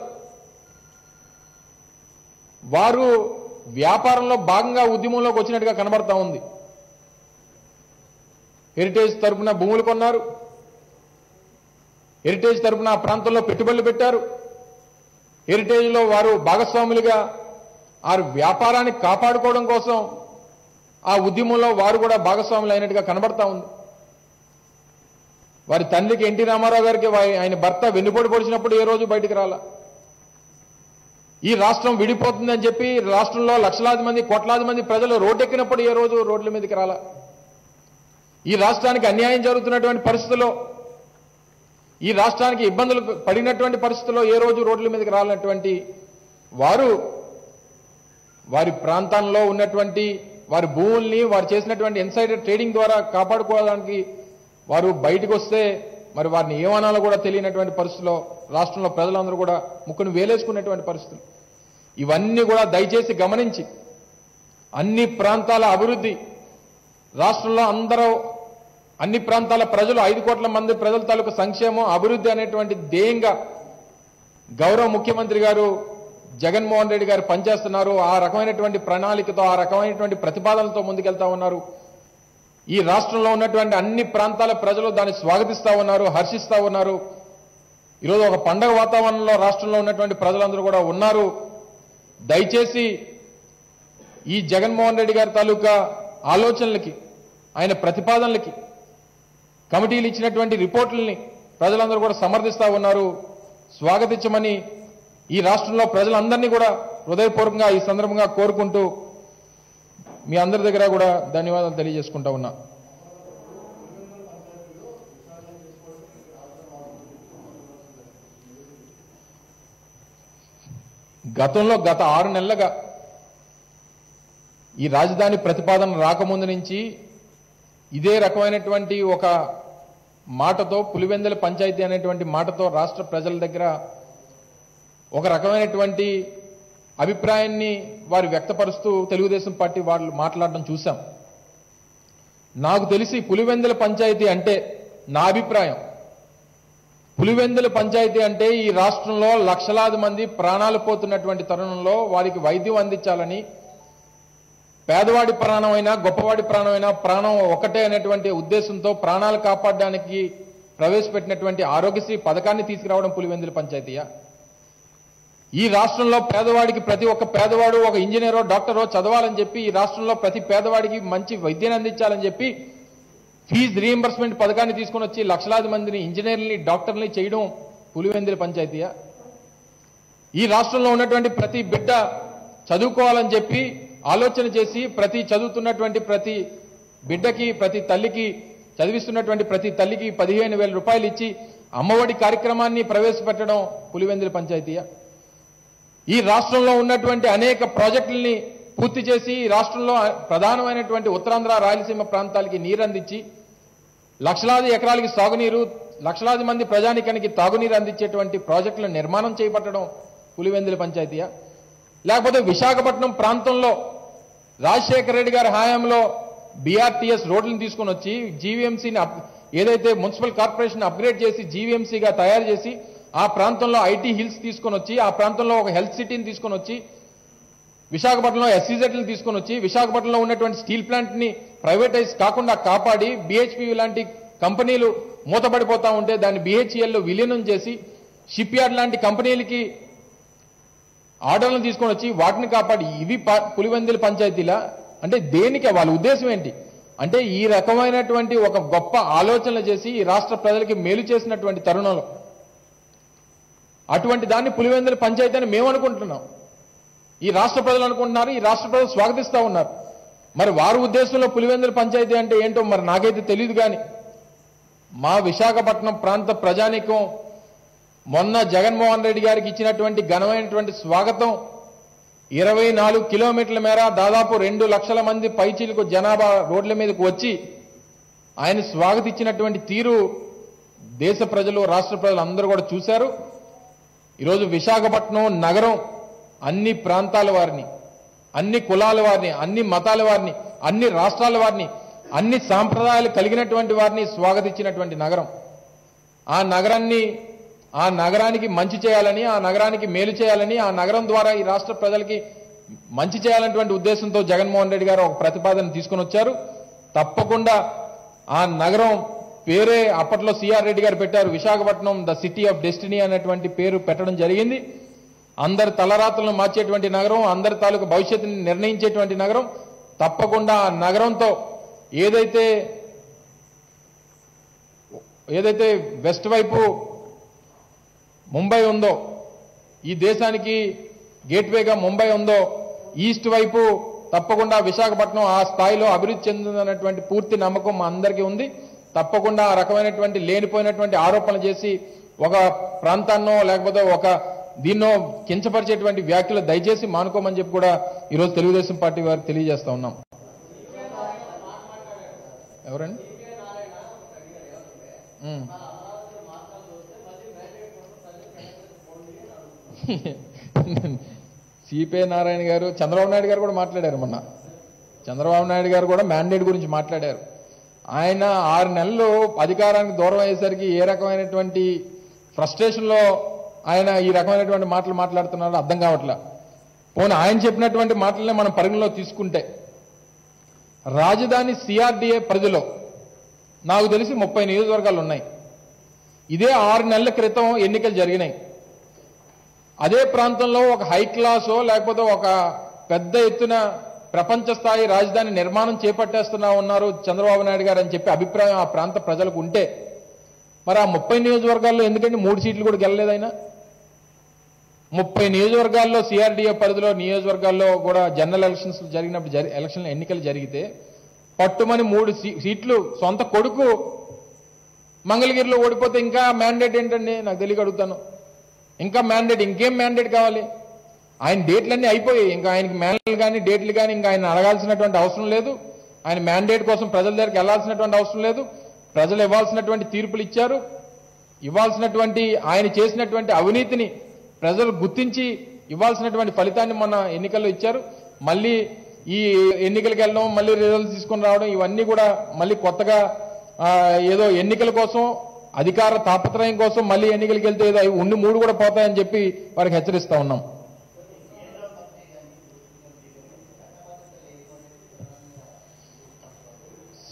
వారు వ్యాపారంలో భాగంగా ఉద్యమంలోకి వచ్చినట్టుగా కనబడతా ఉంది హెరిటేజ్ తరపున భూములు కొన్నారు హెరిటేజ్ తరపున ఆ ప్రాంతంలో పెట్టుబడులు పెట్టారు హెరిటేజ్లో వారు భాగస్వాములుగా ఆ వ్యాపారాన్ని కాపాడుకోవడం కోసం ఆ ఉద్యమంలో వారు కూడా భాగస్వాములు అయినట్టుగా కనబడతా ఉంది వారి తండ్రికి ఎన్టీ రామారావు గారికి వా- ఆయన భర్త వెన్నుపోటు పొడిచినప్పుడు ఏ రోజు బయటికి రాలా ఈ రాష్ట్రం విడిపోతుందని చెప్పి రాష్ట్రంలో లక్షలాది మంది కోట్లాది మంది ప్రజలు రోడ్డెక్కినప్పుడు ఏ రోజు రోడ్ల మీదకి రాలా ఈ రాష్ట్రానికి అన్యాయం జరుగుతున్నటువంటి పరిస్థితుల్లో ఈ రాష్ట్రానికి ఇబ్బందులు పడినటువంటి పరిస్థితుల్లో ఏ రోజు రోడ్ల మీదకి రాలన్నటువంటి వారు వారి ప్రాంతాల్లో ఉన్నటువంటి వారి భూముల్ని వారు చేసినటువంటి ఇన్సైడర్ ట్రేడింగ్ ద్వారా కాపాడుకోవడానికి వారు బయటకు వస్తే మరి వారిని ఏమనాలో కూడా తెలియనటువంటి పరిస్థితుల్లో రాష్ట్రంలో ప్రజలందరూ కూడా ముక్కును వేలేసుకునేటువంటి పరిస్థితులు ఇవన్నీ కూడా దయచేసి గమనించి అన్ని ప్రాంతాల అభివృద్ధి రాష్ట్రంలో అందరూ అన్ని ప్రాంతాల ప్రజలు ఐదు కోట్ల మంది ప్రజల తాలూకు సంక్షేమం అభివృద్ధి అనేటువంటి ధ్యేయంగా గౌరవ ముఖ్యమంత్రి గారు జగన్మోహన్ రెడ్డి గారు పనిచేస్తున్నారు ఆ రకమైనటువంటి ప్రణాళికతో ఆ రకమైనటువంటి ప్రతిపాదనలతో ముందుకెళ్తా ఉన్నారు ఈ రాష్ట్రంలో ఉన్నటువంటి అన్ని ప్రాంతాల ప్రజలు దాన్ని స్వాగతిస్తా ఉన్నారు హర్షిస్తా ఉన్నారు ఈరోజు ఒక పండగ వాతావరణంలో రాష్ట్రంలో ఉన్నటువంటి ప్రజలందరూ కూడా ఉన్నారు దయచేసి ఈ జగన్మోహన్ రెడ్డి గారి తాలూకా ఆలోచనలకి ఆయన ప్రతిపాదనలకి కమిటీలు ఇచ్చినటువంటి రిపోర్టుల్ని ప్రజలందరూ కూడా సమర్థిస్తా ఉన్నారు స్వాగతించమని ఈ రాష్ట్రంలో ప్రజలందరినీ కూడా హృదయపూర్వకంగా ఈ సందర్భంగా కోరుకుంటూ మీ అందరి దగ్గర కూడా ధన్యవాదాలు తెలియజేసుకుంటా ఉన్నా గతంలో గత ఆరు నెలలుగా ఈ రాజధాని ప్రతిపాదన రాకముందు నుంచి ఇదే రకమైనటువంటి ఒక మాటతో పులివెందుల పంచాయతీ అనేటువంటి మాటతో రాష్ట్ర ప్రజల దగ్గర ఒక రకమైనటువంటి అభిప్రాయాన్ని వారు వ్యక్తపరుస్తూ తెలుగుదేశం పార్టీ వాళ్ళు మాట్లాడడం చూశాం నాకు తెలిసి పులివెందుల పంచాయతీ అంటే నా అభిప్రాయం పులివెందుల పంచాయతీ అంటే ఈ రాష్ట్రంలో లక్షలాది మంది ప్రాణాలు పోతున్నటువంటి తరుణంలో వారికి వైద్యం అందించాలని పేదవాడి ప్రాణమైనా గొప్పవాడి ప్రాణమైనా ప్రాణం ఒకటే అనేటువంటి ఉద్దేశంతో ప్రాణాలు కాపాడడానికి ప్రవేశపెట్టినటువంటి ఆరోగ్యశ్రీ పథకాన్ని తీసుకురావడం పులివెందుల పంచాయతీయా ఈ రాష్ట్రంలో పేదవాడికి ప్రతి ఒక్క పేదవాడు ఒక ఇంజనీరో డాక్టరో చదవాలని చెప్పి ఈ రాష్ట్రంలో ప్రతి పేదవాడికి మంచి వైద్యాన్ని అందించాలని చెప్పి ఫీజు రీఎంబర్స్మెంట్ పథకాన్ని తీసుకొని వచ్చి లక్షలాది మందిని ఇంజనీర్లని డాక్టర్ని చేయడం పులివెందుల పంచాయతీయా ఈ రాష్ట్రంలో ఉన్నటువంటి ప్రతి బిడ్డ చదువుకోవాలని చెప్పి ఆలోచన చేసి ప్రతి చదువుతున్నటువంటి ప్రతి బిడ్డకి ప్రతి తల్లికి చదివిస్తున్నటువంటి ప్రతి తల్లికి పదిహేను వేల రూపాయలు ఇచ్చి అమ్మఒడి కార్యక్రమాన్ని ప్రవేశపెట్టడం పులివెందుల పంచాయతీయా ఈ రాష్ట్రంలో ఉన్నటువంటి అనేక ప్రాజెక్టుల్ని పూర్తి చేసి ఈ రాష్ట్రంలో ప్రధానమైనటువంటి ఉత్తరాంధ్ర రాయలసీమ ప్రాంతాలకి నీరు అందించి లక్షలాది ఎకరాలకి సాగునీరు లక్షలాది మంది ప్రజానికానికి తాగునీరు అందించేటువంటి ప్రాజెక్టుల నిర్మాణం చేపట్టడం పులివెందుల పంచాయతీయా లేకపోతే విశాఖపట్నం ప్రాంతంలో రాజశేఖర రెడ్డి గారి హయాంలో బీఆర్టీఎస్ రోడ్లను తీసుకొని వచ్చి జీవీఎంసీని ఏదైతే మున్సిపల్ కార్పొరేషన్ అప్గ్రేడ్ చేసి జీవీఎంసీగా తయారు చేసి ఆ ప్రాంతంలో ఐటీ హిల్స్ తీసుకొని వచ్చి ఆ ప్రాంతంలో ఒక హెల్త్ సిటీని తీసుకొని వచ్చి విశాఖపట్నంలో ఎస్సీజెడ్లను తీసుకొని వచ్చి విశాఖపట్నంలో ఉన్నటువంటి స్టీల్ ప్లాంట్ ని ప్రైవేటైజ్ కాకుండా కాపాడి బిహెచ్పి లాంటి కంపెనీలు మూతపడిపోతా ఉంటే దాన్ని బిహెచ్ఎల్ లో విలీనం చేసి షిప్ యార్డ్ లాంటి కంపెనీలకి ఆర్డర్లను తీసుకొని వచ్చి వాటిని కాపాడి ఇవి ప- పులివెందుల పంచాయతీలా అంటే దేనికి వాళ్ళ ఉద్దేశం ఏంటి అంటే ఈ రకమైనటువంటి ఒక గొప్ప ఆలోచనలు చేసి ఈ రాష్ట్ర ప్రజలకి మేలు చేసినటువంటి తరుణంలో అటువంటి దాన్ని పులివెందుల పంచాయతీ అని మేము అనుకుంటున్నాం ఈ రాష్ట్ర ప్రజలు అనుకుంటున్నారు ఈ రాష్ట్ర ప్రజలు స్వాగతిస్తా ఉన్నారు మరి వారి ఉద్దేశంలో పులివెందుల పంచాయతీ అంటే ఏంటో మరి నాకైతే తెలియదు కానీ మా విశాఖపట్నం ప్రాంత ప్రజానీకం మొన్న జగన్మోహన్ రెడ్డి గారికి ఇచ్చినటువంటి ఘనమైనటువంటి స్వాగతం ఇరవై నాలుగు కిలోమీటర్ల మేర దాదాపు రెండు లక్షల మంది పైచీలకు జనాభా రోడ్ల మీదకు వచ్చి ఆయన స్వాగతించినటువంటి తీరు దేశ ప్రజలు రాష్ట్ర ప్రజలు అందరూ కూడా చూశారు ఈరోజు విశాఖపట్నం నగరం అన్ని ప్రాంతాల వారిని అన్ని కులాల వారిని అన్ని మతాల వారిని అన్ని రాష్ట్రాల వారిని అన్ని సాంప్రదాయాలు కలిగినటువంటి వారిని స్వాగతించినటువంటి నగరం ఆ నగరాన్ని ఆ నగరానికి మంచి చేయాలని ఆ నగరానికి మేలు చేయాలని ఆ నగరం ద్వారా ఈ రాష్ట్ర ప్రజలకి మంచి చేయాలనేటువంటి ఉద్దేశంతో జగన్మోహన్ రెడ్డి గారు ఒక ప్రతిపాదన తీసుకొని వచ్చారు తప్పకుండా ఆ నగరం పేరే అప్పట్లో సిఆర్ రెడ్డి గారు పెట్టారు Visakhapatnam the city of destiny అనేటువంటి పేరు పెట్టడం జరిగింది అందరి తలరాతలను మార్చేటువంటి నగరం అందరి తాలూకు భవిష్యత్తుని నిర్ణయించేటువంటి నగరం తప్పకుండా ఆ నగరంతో ఏదైతే ఏదైతే వెస్ట్ వైపు ముంబై ఉందో ఈ దేశానికి గేట్వేగా ముంబై ఉందో ఈస్ట్ వైపు తప్పకుండా విశాఖపట్నం ఆ స్థాయిలో అభివృద్ధి చెందుతున్నటువంటి పూర్తి నమ్మకం మా అందరికీ ఉంది తప్పకుండా ఆ రకమైనటువంటి లేనిపోయినటువంటి ఆరోపణలు చేసి ఒక ప్రాంతాన్నో లేకపోతే ఒక దీన్నో కించపరిచేటువంటి వ్యాఖ్యలు దయచేసి మానుకోమని చెప్పి కూడా ఈరోజు తెలుగుదేశం పార్టీ వారికి తెలియజేస్తా ఉన్నాం ఎవరండి ఉమ్. సిపిఐ నారాయణ గారు చంద్రబాబు నాయుడు గారు కూడా మాట్లాడారు మొన్న చంద్రబాబు నాయుడు గారు కూడా మ్యాండేట్ గురించి మాట్లాడారు ఆయన ఆరు నెలలు అధికారానికి దూరం అయ్యేసరికి ఏ రకమైనటువంటి ఫ్రస్ట్రేషన్లో ఆయన ఈ రకమైనటువంటి మాటలు మాట్లాడుతున్నారో అర్థం కావట్లే పోనీ ఆయన చెప్పినటువంటి మాటలనే మనం పరిగణలో తీసుకుంటే రాజధాని సిఆర్డిఏ పరిధిలో నాకు తెలిసి ముప్పై నియోజకవర్గాలు ఉన్నాయి ఇదే ఆరు నెలల క్రితం ఎన్నికలు జరిగినాయి అదే ప్రాంతంలో ఒక హై క్లాసో లేకపోతే ఒక పెద్ద ఎత్తున ప్రపంచ స్థాయి రాజధాని నిర్మాణం చేపట్టేస్తున్నా ఉన్నారు చంద్రబాబు నాయుడు గారు అని చెప్పి అభిప్రాయం ఆ ప్రాంత ప్రజలకు ఉంటే మరి ఆ ముప్పై నియోజకవర్గాల్లో ఎందుకంటే మూడు సీట్లు కూడా గెలలేదు ఆయన ముప్పై నియోజకవర్గాల్లో సిఆర్డీఏ పరిధిలో నియోజకవర్గాల్లో కూడా జనరల్ ఎలక్షన్స్ జరిగినప్పుడు జరి ఎలక్షన్ ఎన్నికలు జరిగితే పట్టుమని మూడు సీ- సీట్లు సొంత కొడుకు మంగళగిరిలో ఓడిపోతే ఇంకా మ్యాండేట్ ఏంటండి నాకు తెలియక అడుగుతాను ఇంకా మ్యాండేట్ ఇంకేం మ్యాండేట్ కావాలి ఆయన డేట్లన్నీ అయిపోయాయి ఇంకా ఆయనకి మ్యాన్లు కానీ డేట్లు కానీ ఇంకా ఆయన అడగాల్సినటువంటి అవసరం లేదు ఆయన మ్యాండేట్ కోసం ప్రజల దగ్గరికి వెళ్లాల్సినటువంటి అవసరం లేదు ప్రజలు ఇవ్వాల్సినటువంటి తీర్పులు ఇచ్చారు ఇవ్వాల్సినటువంటి ఆయన చేసినటువంటి అవినీతిని ప్రజలు గుర్తించి ఇవ్వాల్సినటువంటి ఫలితాన్ని మొన్న ఎన్నికల్లో ఇచ్చారు మళ్ళీ ఈ ఎన్నికలకు వెళ్ళడం మళ్ళీ రిజల్ట్స్ తీసుకొని రావడం ఇవన్నీ కూడా మళ్ళీ కొత్తగా ఆ, ఏదో ఎన్నికల కోసం అధికార తాపత్రయం కోసం మళ్ళీ ఎన్నికలకు వెళ్తే ఏదో అవి ఉండి మూడు కూడా పోతాయని చెప్పి వారికి హెచ్చరిస్తా ఉన్నాం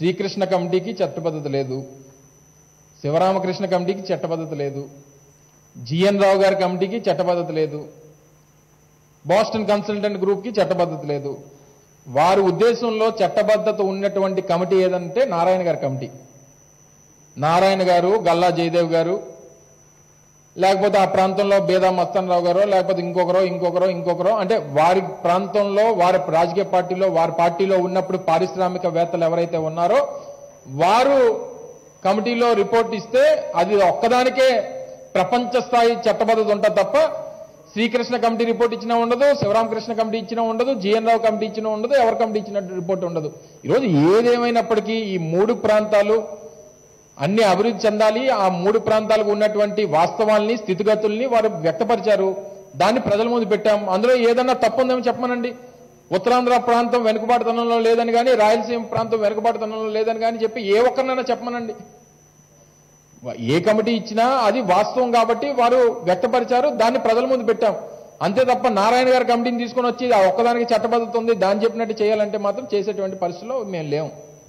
శ్రీకృష్ణ కమిటీకి చట్టబద్ధత లేదు శివరామకృష్ణ కమిటీకి చట్టబద్ధత లేదు జిఎన్ రావు గారి కమిటీకి చట్టబద్ధత లేదు బాస్టన్ కన్సల్టెంట్ గ్రూప్కి చట్టబద్ధత లేదు వారి ఉద్దేశంలో చట్టబద్ధత ఉన్నటువంటి కమిటీ ఏదంటే నారాయణ గారి కమిటీ నారాయణ గారు గల్లా జయదేవ్ గారు లేకపోతే ఆ ప్రాంతంలో బేదా మస్తాన్ రావు గారో లేకపోతే ఇంకొకరో ఇంకొకరో ఇంకొకరో అంటే వారి ప్రాంతంలో వారి రాజకీయ పార్టీలో వారి పార్టీలో ఉన్నప్పుడు పారిశ్రామికవేత్తలు ఎవరైతే ఉన్నారో వారు కమిటీలో రిపోర్ట్ ఇస్తే అది ఒక్కదానికే ప్రపంచ స్థాయి చట్టబద్ధత ఉంటుంది తప్ప శ్రీకృష్ణ కమిటీ రిపోర్ట్ ఇచ్చినా ఉండదు శివరామకృష్ణ కమిటీ ఇచ్చినా ఉండదు జిఎన్ రావు కమిటీ ఇచ్చినా ఉండదు ఎవరి కమిటీ ఇచ్చినట్టు రిపోర్ట్ ఉండదు ఈరోజు ఏదేమైనప్పటికీ ఈ మూడు ప్రాంతాలు అన్ని అభివృద్ధి చెందాలి ఆ మూడు ప్రాంతాలకు ఉన్నటువంటి వాస్తవాల్ని స్థితిగతుల్ని వారు వ్యక్తపరిచారు దాన్ని ప్రజల ముందు పెట్టాం అందులో ఏదన్నా తప్పు ఉందేమో చెప్పమనండి ఉత్తరాంధ్ర ప్రాంతం వెనుకబాటుతనంలో లేదని కానీ రాయలసీమ ప్రాంతం వెనుకబాటుతనంలో లేదని కానీ చెప్పి ఏ ఒక్కరినైనా చెప్పమనండి ఏ కమిటీ ఇచ్చినా అది వాస్తవం కాబట్టి వారు వ్యక్తపరిచారు దాన్ని ప్రజల ముందు పెట్టాం అంతే తప్ప నారాయణ గారి కమిటీని తీసుకొని వచ్చి ఆ ఒక్కదానికి చట్టబద్ధత ఉంది దాన్ని చెప్పినట్టు చేయాలంటే మాత్రం చేసేటువంటి పరిస్థితిలో మేము లేము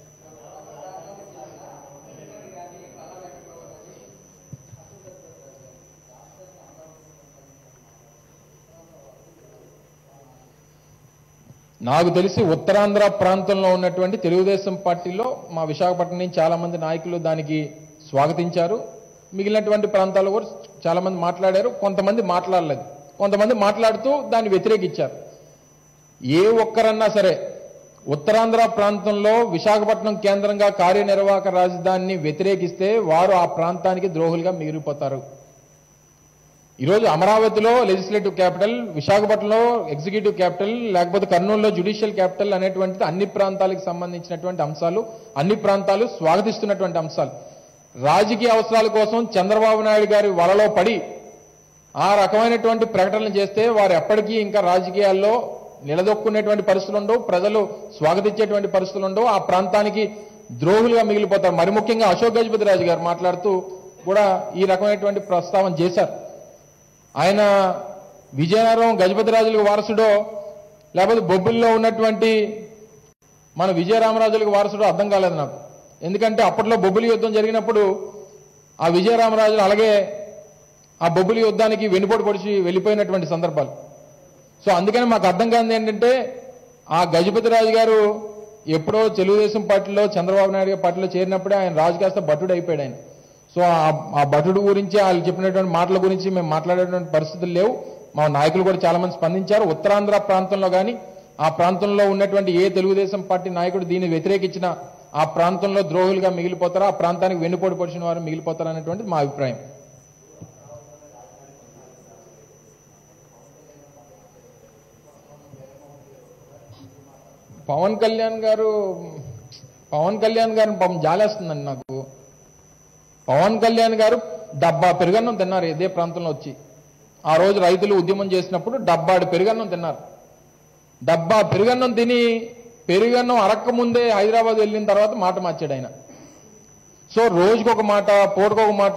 నాకు తెలిసి ఉత్తరాంధ్ర ప్రాంతంలో ఉన్నటువంటి తెలుగుదేశం పార్టీలో మా విశాఖపట్నం నుంచి చాలా మంది నాయకులు దానికి స్వాగతించారు మిగిలినటువంటి ప్రాంతాల్లో కూడా చాలా మంది మాట్లాడారు కొంతమంది మాట్లాడలేదు కొంతమంది మాట్లాడుతూ దాన్ని వ్యతిరేకించారు ఏ ఒక్కరన్నా సరే ఉత్తరాంధ్ర ప్రాంతంలో విశాఖపట్నం కేంద్రంగా కార్యనిర్వాహక రాజధానిని వ్యతిరేకిస్తే వారు ఆ ప్రాంతానికి ద్రోహులుగా మిగిలిపోతారు ఈరోజు అమరావతిలో లెజిస్లేటివ్ క్యాపిటల్ విశాఖపట్నంలో ఎగ్జిక్యూటివ్ క్యాపిటల్ లేకపోతే కర్నూలులో జ్యుడిషియల్ క్యాపిటల్ అనేటువంటిది అన్ని ప్రాంతాలకు సంబంధించినటువంటి అంశాలు అన్ని ప్రాంతాలు స్వాగతిస్తున్నటువంటి అంశాలు రాజకీయ అవసరాల కోసం చంద్రబాబు నాయుడు గారి వలలో పడి ఆ రకమైనటువంటి ప్రకటనలు చేస్తే వారు ఎప్పటికీ ఇంకా రాజకీయాల్లో నిలదొక్కునేటువంటి పరిస్థితులు ఉండవు ప్రజలు స్వాగతించేటువంటి పరిస్థితులు ఉండవు ఆ ప్రాంతానికి ద్రోహులుగా మిగిలిపోతారు మరి ముఖ్యంగా అశోక్ గజపతి రాజు గారు మాట్లాడుతూ కూడా ఈ రకమైనటువంటి ప్రస్తావన చేశారు ఆయన విజయనగరం గజపతి రాజులకు వారసుడో లేకపోతే బొబ్బిల్లో ఉన్నటువంటి మన విజయరామరాజులకు వారసుడో అర్థం కాలేదు నాకు ఎందుకంటే అప్పట్లో బొబ్బిలి యుద్ధం జరిగినప్పుడు ఆ విజయరామరాజులు అలాగే ఆ బొబ్బిలి యుద్ధానికి వెనుపోటు పొడిచి వెళ్ళిపోయినటువంటి సందర్భాలు సో అందుకని మాకు అర్థం కాదు ఏంటంటే ఆ గజపతి రాజు గారు ఎప్పుడో తెలుగుదేశం పార్టీలో చంద్రబాబు నాయుడు గారి పార్టీలో చేరినప్పుడే ఆయన రాజు కాస్త భటుడు అయిపోయాడు ఆయన సో ఆ- ఆ భటుడు గురించి వాళ్ళు చెప్పినటువంటి మాటల గురించి మేము మాట్లాడేటువంటి పరిస్థితులు లేవు మా నాయకులు కూడా చాలా మంది స్పందించారు ఉత్తరాంధ్ర ప్రాంతంలో కానీ ఆ ప్రాంతంలో ఉన్నటువంటి ఏ తెలుగుదేశం పార్టీ నాయకుడు దీన్ని వ్యతిరేకించినా ఆ ప్రాంతంలో ద్రోహులుగా మిగిలిపోతారు ఆ ప్రాంతానికి వెన్నుపోటు పొడిచిన వారు మిగిలిపోతారు అనేటువంటిది మా అభిప్రాయం పవన్ కళ్యాణ్ గారు పవన్ కళ్యాణ్ గారిని పాపం జాలేస్తుందండి నాకు పవన్ కళ్యాణ్ గారు డబ్బా పెరుగన్నం తిన్నారు ఇదే ప్రాంతంలో వచ్చి ఆ రోజు రైతులు ఉద్యమం చేసినప్పుడు డబ్బాడు పెరుగన్నం తిన్నారు డబ్బా పెరుగన్నం తిని పెరుగన్నం అరక్క ముందే హైదరాబాద్ వెళ్ళిన తర్వాత మాట మార్చాడు ఆయన సో రోజుకొక మాట పూటకొక మాట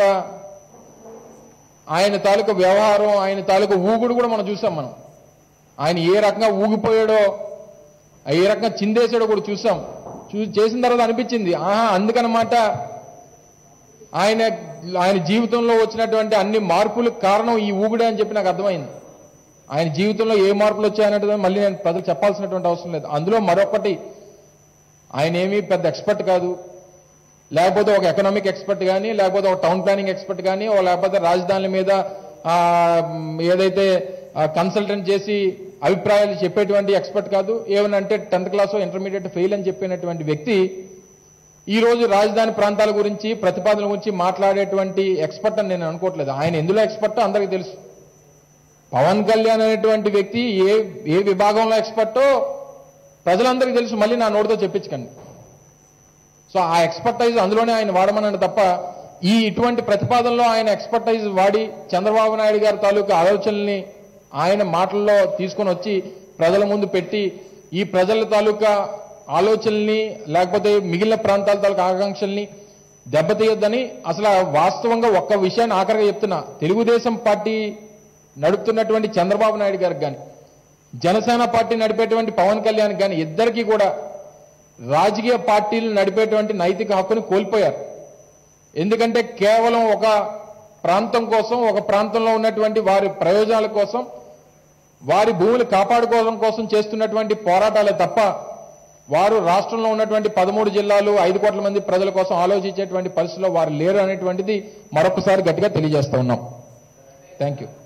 ఆయన తాలూకు వ్యవహారం ఆయన తాలూకు ఊగుడు కూడా మనం చూసాం మనం ఆయన ఏ రకంగా ఊగిపోయాడో ఏ రకంగా చిందేశాడో కూడా చూసాం చూ చేసిన తర్వాత అనిపించింది ఆహా అందుకనమాట ఆయన ఆయన జీవితంలో వచ్చినటువంటి అన్ని మార్పులకు కారణం ఈ ఊగుడే అని చెప్పి నాకు అర్థమైంది ఆయన జీవితంలో ఏ మార్పులు వచ్చాయనేది మళ్ళీ నేను ప్రజలకు చెప్పాల్సినటువంటి అవసరం లేదు అందులో మరొకటి ఆయన ఏమీ పెద్ద ఎక్స్పర్ట్ కాదు లేకపోతే ఒక ఎకనామిక్ ఎక్స్పర్ట్ కానీ లేకపోతే ఒక టౌన్ ప్లానింగ్ ఎక్స్పర్ట్ కానీ ఓ లేకపోతే రాజధానుల మీద ఆ, ఏదైతే కన్సల్టెంట్ చేసి అభిప్రాయాలు చెప్పేటువంటి ఎక్స్పర్ట్ కాదు ఏమనంటే టెన్త్ క్లాస్ ఇంటర్మీడియట్ ఫెయిల్ అని చెప్పినటువంటి వ్యక్తి ఈ రోజు రాజధాని ప్రాంతాల గురించి ప్రతిపాదనల గురించి మాట్లాడేటువంటి ఎక్స్పర్ట్ అని నేను అనుకోవట్లేదు ఆయన ఎందులో ఎక్స్పర్ట్ అందరికీ తెలుసు పవన్ కళ్యాణ్ అనేటువంటి వ్యక్తి ఏ ఏ విభాగంలో ఎక్స్పర్టో ప్రజలందరికీ తెలుసు మళ్ళీ నా నోటితో చెప్పించకండి సో ఆ ఎక్స్పర్టైజ్ అందులోనే ఆయన వాడమన్నాడు తప్ప ఈ ఇటువంటి ప్రతిపాదనలో ఆయన ఎక్స్పర్టైజ్ వాడి చంద్రబాబు నాయుడు గారి తాలూకు ఆలోచనల్ని ఆయన మాటల్లో తీసుకొని వచ్చి ప్రజల ముందు పెట్టి ఈ ప్రజల తాలూకా ఆలోచనల్ని లేకపోతే మిగిలిన ప్రాంతాల తాలూకా ఆకాంక్షల్ని దెబ్బతీయొద్దని అసలు వాస్తవంగా ఒక్క విషయాన్ని ఆఖరిగా చెప్తున్నా తెలుగుదేశం పార్టీ నడుపుతున్నటువంటి చంద్రబాబు నాయుడు గారికి కానీ జనసేన పార్టీ నడిపేటువంటి పవన్ కళ్యాణ్ కానీ ఇద్దరికీ కూడా రాజకీయ పార్టీలు నడిపేటువంటి నైతిక హక్కుని కోల్పోయారు ఎందుకంటే కేవలం ఒక ప్రాంతం కోసం ఒక ప్రాంతంలో ఉన్నటువంటి వారి ప్రయోజనాల కోసం వారి భూములు కాపాడుకోవడం కోసం చేస్తున్నటువంటి పోరాటాలే తప్ప వారు రాష్ట్రంలో ఉన్నటువంటి పదమూడు జిల్లాలు ఐదు కోట్ల మంది ప్రజల కోసం ఆలోచించేటువంటి పరిస్థితిలో వారు లేరు అనేటువంటిది మరొకసారి గట్టిగా తెలియజేస్తా ఉన్నాం థ్యాంక్ యూ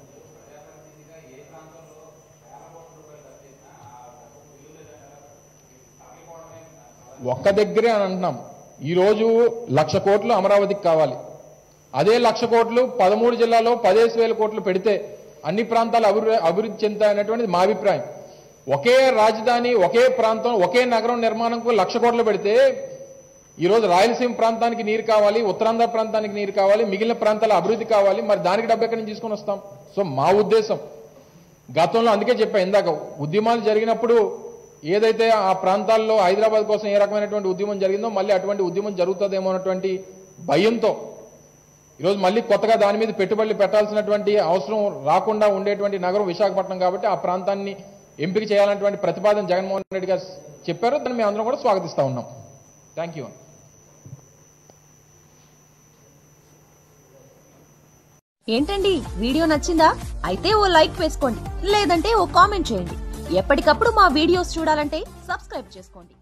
ఒక్క దగ్గరే అని అంటున్నాం ఈరోజు లక్ష కోట్లు అమరావతికి కావాలి అదే లక్ష కోట్లు పదమూడు జిల్లాలో పదేసి వేల కోట్లు పెడితే అన్ని ప్రాంతాలు అభివృద్ధి అభివృద్ధి చెందుతాయనేటువంటిది మా అభిప్రాయం ఒకే రాజధాని ఒకే ప్రాంతం ఒకే నగరం నిర్మాణంకు లక్ష కోట్లు పెడితే ఈరోజు రాయలసీమ ప్రాంతానికి నీరు కావాలి ఉత్తరాంధ్ర ప్రాంతానికి నీరు కావాలి మిగిలిన ప్రాంతాల అభివృద్ధి కావాలి మరి దానికి డబ్బు ఎక్కడి నుంచి తీసుకొని వస్తాం సో మా ఉద్దేశం గతంలో అందుకే చెప్పా ఇందాక ఉద్యమాలు జరిగినప్పుడు ఏదైతే ఆ ప్రాంతాల్లో హైదరాబాద్ కోసం ఏ రకమైనటువంటి ఉద్యమం జరిగిందో మళ్ళీ అటువంటి ఉద్యమం జరుగుతుందేమో అన్నటువంటి భయంతో ఈరోజు మళ్ళీ కొత్తగా దాని మీద పెట్టుబడులు పెట్టాల్సినటువంటి అవసరం రాకుండా ఉండేటువంటి నగరం విశాఖపట్నం కాబట్టి ఆ ప్రాంతాన్ని ఎంపిక చేయాలన్నటువంటి ప్రతిపాదన జగన్మోహన్ రెడ్డి గారు చెప్పారు దాన్ని మేము అందరం కూడా స్వాగతిస్తా ఉన్నాం థ్యాంక్ యూ ఏంటండి వీడియో నచ్చిందా అయితే ఓ లైక్ వేసుకోండి లేదంటే ఓ కామెంట్ చేయండి ఎప్పటికప్పుడు మా వీడియోస్ చూడాలంటే సబ్స్క్రైబ్ చేసుకోండి